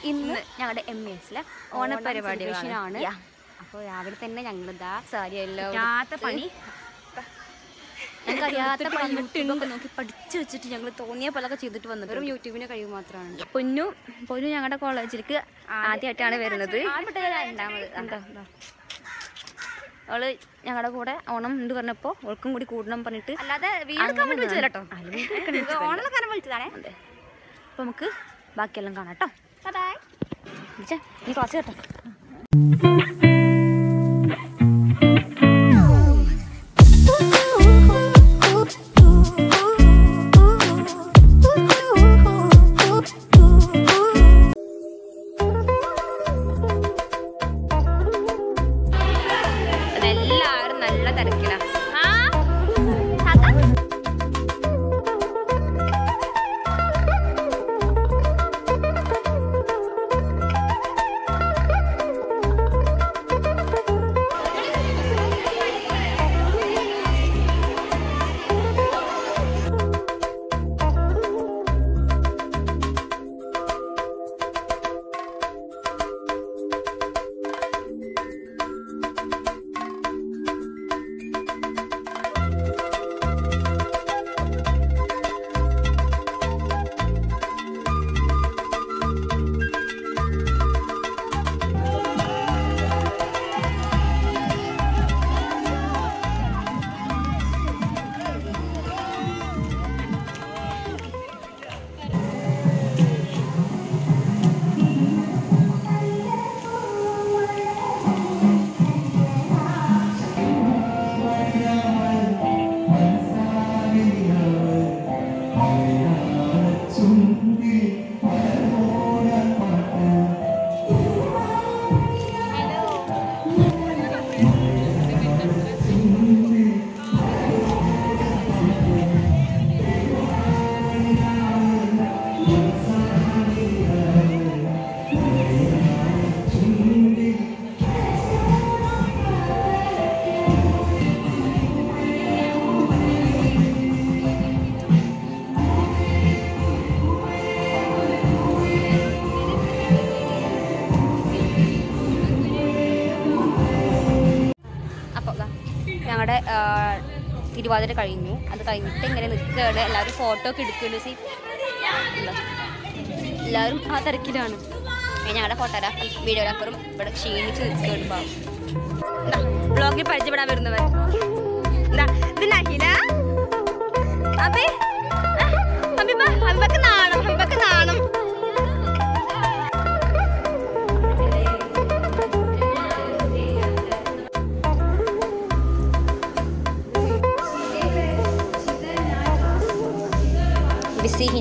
ഇന്ന് ഞങ്ങളുടെ എം എസിലെ ഓണപരിപാടികളാണ്. ആണ് അപ്പോൾ രാവിലെ തന്നെ ഞങ്ങൾ ഇതാ സാരി എല്ലാം രാത്ത പണി ഞങ്ങൾക്ക് അറിയാത്ത പണി യൂട്യൂബൊക്കെ നോക്കി പഠിച്ചു വെച്ചിട്ട് ഞങ്ങൾ തോന്നിയ പോലൊക്കെ ചെയ്തിട്ട് വന്നിട്ട് വെറും യൂട്യൂബിന്റെ കഴിവ് മാത്രമാണ് പൊന്നു പൊന്നു ഞങ്ങളുടെ കോളേജിലേക്ക് ആദ്യമായിട്ടാണ് വരുന്നത് രണ്ടാമത് എന്താ എന്താ. അവള് ഞങ്ങളുടെ കൂടെ ഓണം ഉണ്ട് പറഞ്ഞപ്പോ ഓൾക്കും കൂടി കൂടണം പറഞ്ഞിട്ട് അല്ലാതെ വീടൊക്കെ വേണ്ടി വിളിച്ചതല്ല കേട്ടോ കേട്ടോ ഓണൊക്കെ കാരണം വിളിച്ചതാണേ അതെ അപ്പൊ നമുക്ക് ബാക്കിയെല്ലാം കാണാം കേട്ടോ ബൈ വിളിച്ചാ, നീ ക്ലാസ് കേട്ടോ എല്ലാരും നല്ല തിരക്കിലാണ് അപ്പോൾ ഞങ്ങളുടെ തിരുവാതിര കഴിഞ്ഞു അത് കഴിഞ്ഞിട്ട് ഇങ്ങനെ നിൽക്കുകയാണ് എല്ലാവരും ഫോട്ടോ ഒക്കെ എടുക്കുന്നുണ്ട് സി എല്ലാവരും ആ തിരക്കിലാണ് പിന്നെ ഞങ്ങളുടെ ഫോട്ടോഗ്രാഫർ വീഡിയോഗ്രാഫറും ഇവിടെ ക്ഷീണിച്ച് നിൽക്കുകയാണ് ബ്ലോഗിൽ പരിചയപ്പെടാൻ വരുന്നവർ എന്താ ഇത് നഹില അബി ഹബീബ ഹബീബക്ക് നാണം ഹബീബക്ക് നാണം ബിസിഹിന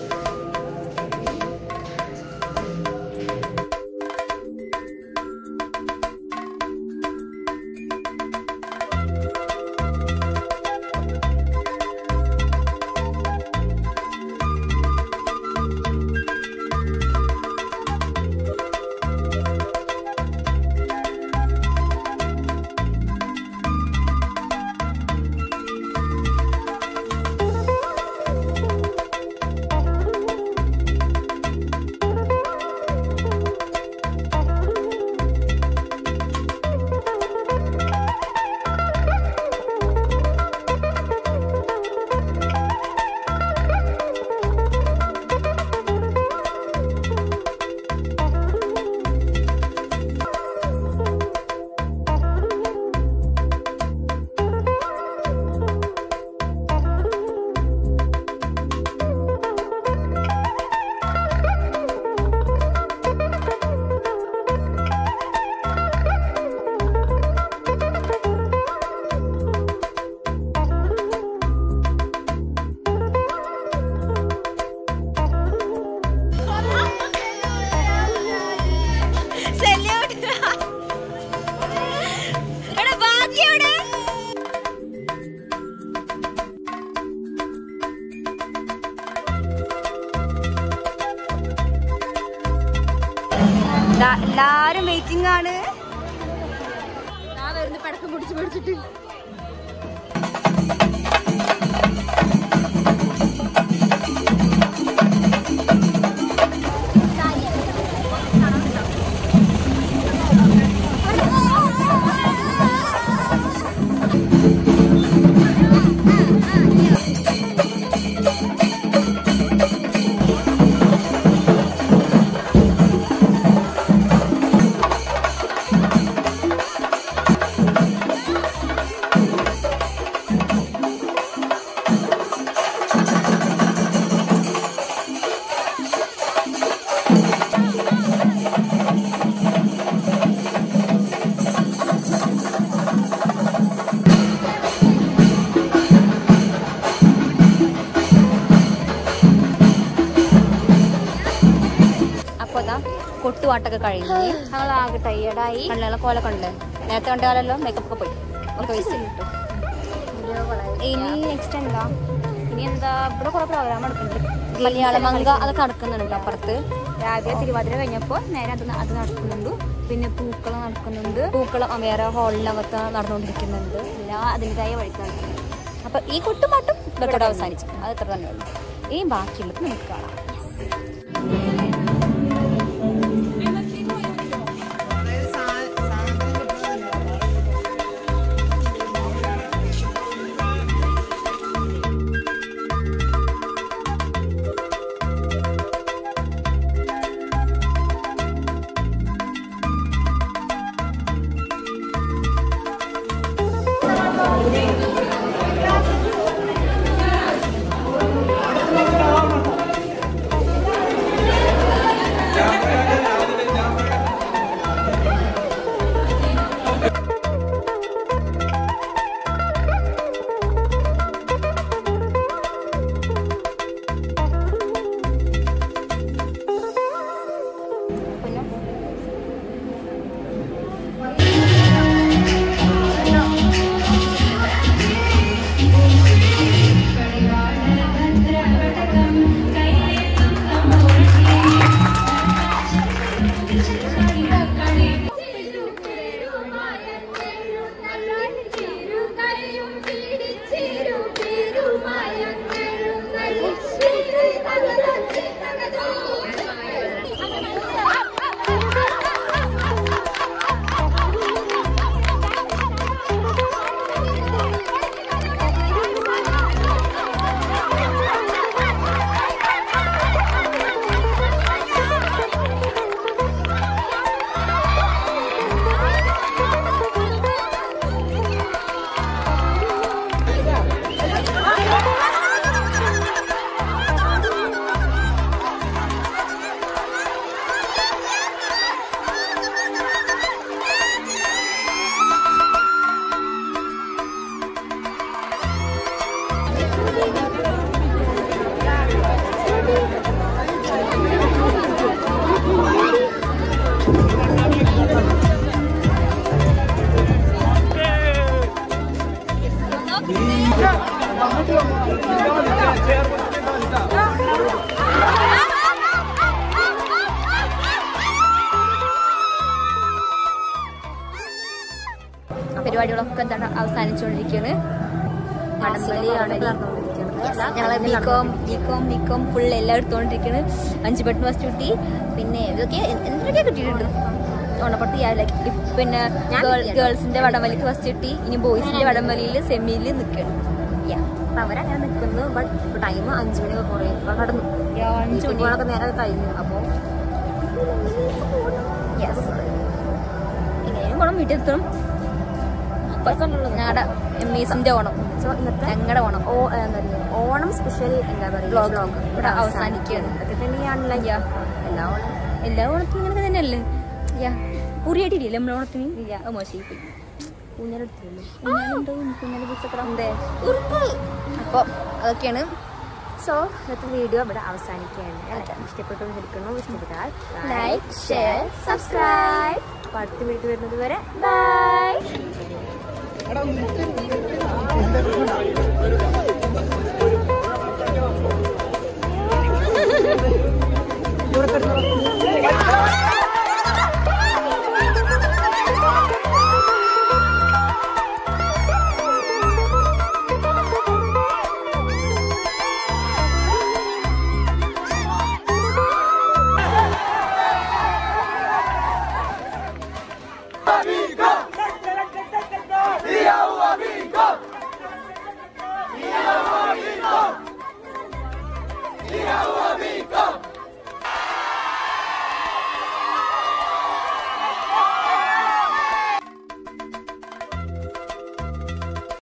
എല്ലാരും വെയിറ്റിംഗ് ആണ് ഞാൻ വരുന്ന പടക്കം പിടിച്ച് പിടിച്ചിട്ട് കൊട്ടുപാട്ടൊക്കെ കഴിഞ്ഞ് ഞങ്ങൾ ആകെ ടയേർഡായി കണ്ണുകളെ കോല കണ്ടില്ലേ നേരത്തെ കണ്ട കാലല്ലോ മേക്കപ്പ് ഒക്കെ പോയി ഒക്കെ വേസ്റ്റ് കിട്ടും ഇനി നെക്സ്റ്റ് എന്താ ഇനി എന്താ ഇവിടെ കുറെ പ്രോഗ്രാം എടുക്കുന്നുണ്ട് മലയാള മങ്ക അതൊക്കെ നടക്കുന്നുണ്ട് അപ്പുറത്ത് രാവിലെ തിരുവാതിര കഴിഞ്ഞപ്പോൾ നേരെ അത് ന- അത് നടക്കുന്നുണ്ട് പിന്നെ പൂക്കളം നടക്കുന്നുണ്ട് പൂക്കളം വേറെ ഹാളിനകത്ത് നടന്നുകൊണ്ടിരിക്കുന്നുണ്ട് എല്ലാം അതിൻ്റെതായ വഴിക്കാണ് അപ്പൊ ഈ കൊട്ടുപാട്ടും ഇതൊക്കെ അവസാനിച്ചു അത് ഇത്ര തന്നെ ഉള്ളൂ ഇനി ബാക്കിയുള്ളത് നമുക്ക് കാണാം പിന്നെ പരിപാടികളൊക്കെ എന്താണ് അവസാനിച്ചുകൊണ്ടിരിക്കുകയാണ് വടംവലിയാണ് ഞങ്ങളെ ബികോം ബികോം ബികോം ഫുൾ എല്ലാം എടുത്തുകൊണ്ടിരിക്കുകയാണ് അഞ്ച് ബട്ടൺ ഫസ്റ്റ് കിട്ടി പിന്നെ ഇതൊക്കെ എന്തൊക്കെ കിട്ടിയിട്ടുണ്ട് ഓണപ്പുറത്ത് ലൈക്ക് പിന്നെ ഗേൾസിന്റെ വടംവലിക്ക് ഫസ്റ്റ് കിട്ടി ഇനി ബോയ്സിന്റെ വടംവലിയിൽ സെമിയിൽ നിൽക്കണം അപ്പൊ അവരങ്ങനെ നിൽക്കുന്നു ബട്ട് ടൈം അഞ്ചു മണിയൊക്കെ കുറേ കടന്നു അഞ്ചു മണി ചുറ്റുപാടൊക്കെ നേരെ കഴിഞ്ഞു അപ്പോൾ യെസ് എങ്ങനെയും പോണം വീട്ടിൽ എത്തണം ഞങ്ങളുടെ എം എസിന്റെ ഓണം സോ ഇന്നത്തെ ഞങ്ങളുടെ ഓണം ഓ എന്താ പറയുക ഓണം സ്പെഷ്യൽ എന്താ പറയുക Vlog വ്ലോഗ് ഇവിടെ അവസാനിക്കുകയാണ്. അതൊക്കെ തന്നെയാണല്ലോ Yeah. എല്ലാ ഓണം എല്ലാ ഓണത്തിനും ഇങ്ങനെ തന്നെയല്ലേ യാ ഉറിയായിട്ടില്ലേ നമ്മൾ ഓണത്തിന് ഇല്ല അത് മോശമായി പോയി ഊഞ്ഞാലെടുത്തില്ലല്ലോ കുഞ്ഞാലി പുസ്തകം എന്തേ അപ്പോൾ അതൊക്കെയാണ് സോ ഇന്നത്തെ വീഡിയോ ഇവിടെ അവസാനിക്കുകയാണ് അല്ലേ? ഇഷ്ടപ്പെട്ടു എന്ന് ഇരിക്കുന്നു ഇഷ്ടപ്പെട്ടാൽ ലൈക്ക് ഷെയർ സബ്സ്ക്രൈബ് അപ്പോൾ അടുത്ത വീഡിയോ വരുന്നത് വരെ ബൈ Amigo! Amigo!